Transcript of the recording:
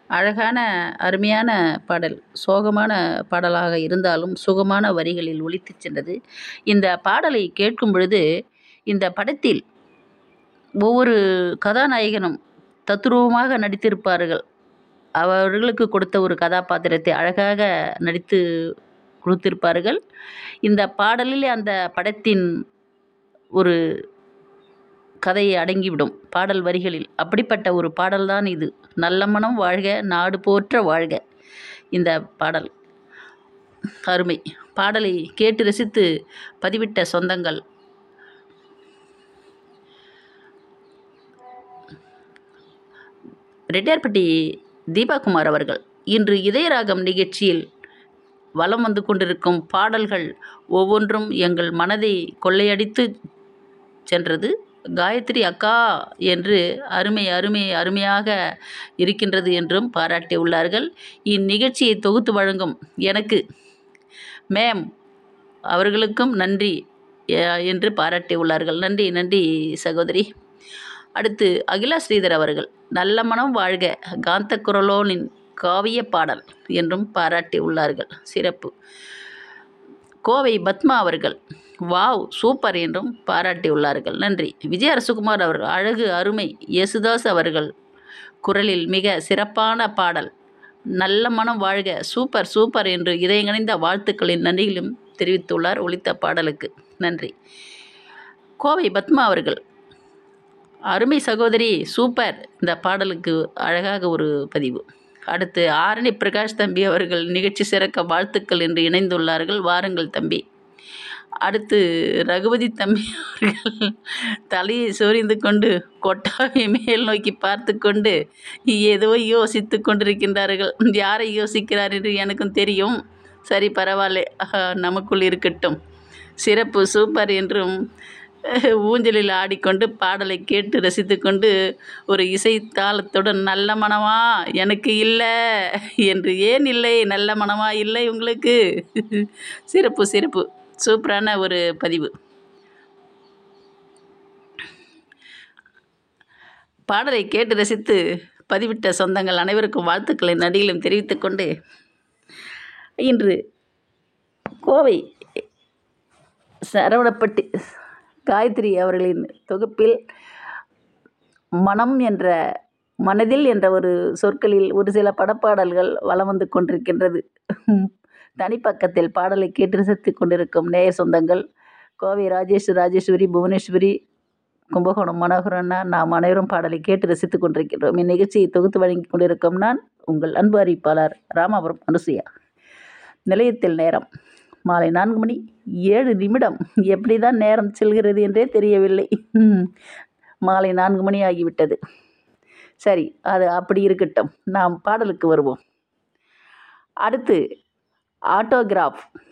அழகான அருமையான பாடல் சோகமான பாடலாக இருந்தாலும் சுகமான வரிகளில் ஒலித்துச் சென்றது இந்த பாடலை கேட்கும் பொழுது இந்த படத்தில் ஒவ்வொரு கதாநாயகனும் தத்ரூபமாக நடித்திருப்பார்கள் அவர்களுக்கு கொடுத்த ஒரு கதாபாத்திரத்தை அழகாக நடித்து கொடுத்திருப்பார்கள் இந்த பாடலில் அந்த படத்தின் ஒரு கதை அடங்கிவிடும் பாடல் வரிகளில் அப்படிப்பட்ட ஒரு பாடல்தான் இது நல்ல மனம் வாழ்க நாடு போற்ற வாழ்க இந்த பாடல் அருமை பாடலை கேட்டு ரசித்து பதிவிட்ட சொந்தங்கள் ரெட்டியார்பட்டி தீபாகுமார் அவர்கள் இன்று இதயராகம் நிகழ்ச்சியில் வலம் வந்து கொண்டிருக்கும் பாடல்கள் ஒவ்வொன்றும் எங்கள் மனதை கொள்ளையடித்து சென்றது காயத்ரி அக்கா என்று அருமை அருமை அருமையாக இருக்கின்றது என்றும் பாராட்டியுள்ளார்கள் இந்நிகழ்ச்சியை தொகுத்து வழங்கும் எனக்கு மேம் அவர்களுக்கும் நன்றி எ- என்று பாராட்டியுள்ளார்கள் நன்றி நன்றி சகோதரி அடுத்து அகிலா ஸ்ரீதர் அவர்கள் நல்ல மனம் வாழ்க காந்த குரலோனின் காவிய பாடல் என்றும் பாராட்டி உள்ளார்கள் சிறப்பு கோவை பத்மா அவர்கள் வாவ் சூப்பர் என்றும் பாராட்டியுள்ளார்கள் நன்றி விஜய் அரசுகுமார் அவர்கள் அழகு அருமை யேசுதாஸ் அவர்கள் குரலில் மிக சிறப்பான பாடல் நல்ல மனம் வாழ்க சூப்பர் சூப்பர் என்று இதயங்கணிந்த வாழ்த்துக்களின் நன்றிகளும் தெரிவித்துள்ளார் ஒலித்த பாடலுக்கு நன்றி கோவை பத்மா அவர்கள் அருமை சகோதரி சூப்பர் இந்த பாடலுக்கு அழகாக ஒரு பதிவு அடுத்து ஆரணி பிரகாஷ் தம்பி அவர்கள் நிகழ்ச்சி சிறக்க வாழ்த்துக்கள் என்று இணைந்துள்ளார்கள் வாருங்கள் தம்பி அடுத்து ரகுபதி தம்பி அவர்கள் தலையை சொரிந்து கொண்டு கொட்டாவை மேல் நோக்கி பார்த்து கொண்டு ஏதோ யோசித்து கொண்டிருக்கின்றார்கள் யாரை யோசிக்கிறார் என்று எனக்கும் தெரியும் சரி பரவாயில்ல ஆஹா, நமக்குள் இருக்கட்டும் சிறப்பு சூப்பர் என்றும் அஹ், ஊஞ்சலில் ஆடிக்கொண்டு பாடலை கேட்டு ரசித்துக்கொண்டு ஒரு இசை தாளத்துடன் நல்ல மனமா எனக்கு இல்லை என்று ஏன் இல்லை நல்ல மனமா இல்லை உங்களுக்கு சிறப்பு சிறப்பு சூப்பரான ஒரு பதிவு பாடலை கேட்டு ரசித்து பதிவிட்ட சொந்தங்கள் அனைவருக்கும் வாழ்த்துக்களை நடிகளும் தெரிவித்துக்கொண்டு இன்று கோவை சரவணப்பட்டி காயத்ரி அவர்களின் தொகுப்பில் மனம் என்ற மனதில் என்ற ஒரு சொற்களில் ஒரு சில படப்பாடல்கள் வலம் வந்து கொண்டிருக்கின்றது தனிப்பக்கத்தில் பாடலை கேட்டு ரசித்துக் கொண்டிருக்கும் நேய சொந்தங்கள் கோவை ராஜேஷ் ராஜேஸ்வரி புவனேஸ்வரி கும்பகோணம் மனோகரண்ணா நாம் அனைவரும் பாடலை கேட்டு ரசித்துக் கொண்டிருக்கின்றோம் இந்நிகழ்ச்சியை தொகுத்து வழங்கி கொண்டிருக்கும் நான் உங்கள் அன்பு அறிவிப்பாளர் ராமாபுரம் அனுசுயா நிலையத்தில் நேரம் மாலை நான்கு மணி ஏழு நிமிடம் எப்படி தான் நேரம் செல்கிறது என்றே தெரியவில்லை ம், மாலை நான்கு மணி ஆகிவிட்டது சரி அது அப்படி இருக்கட்டும் நாம் பாடலுக்கு வருவோம் அடுத்து ஆட்டோகிராஃப்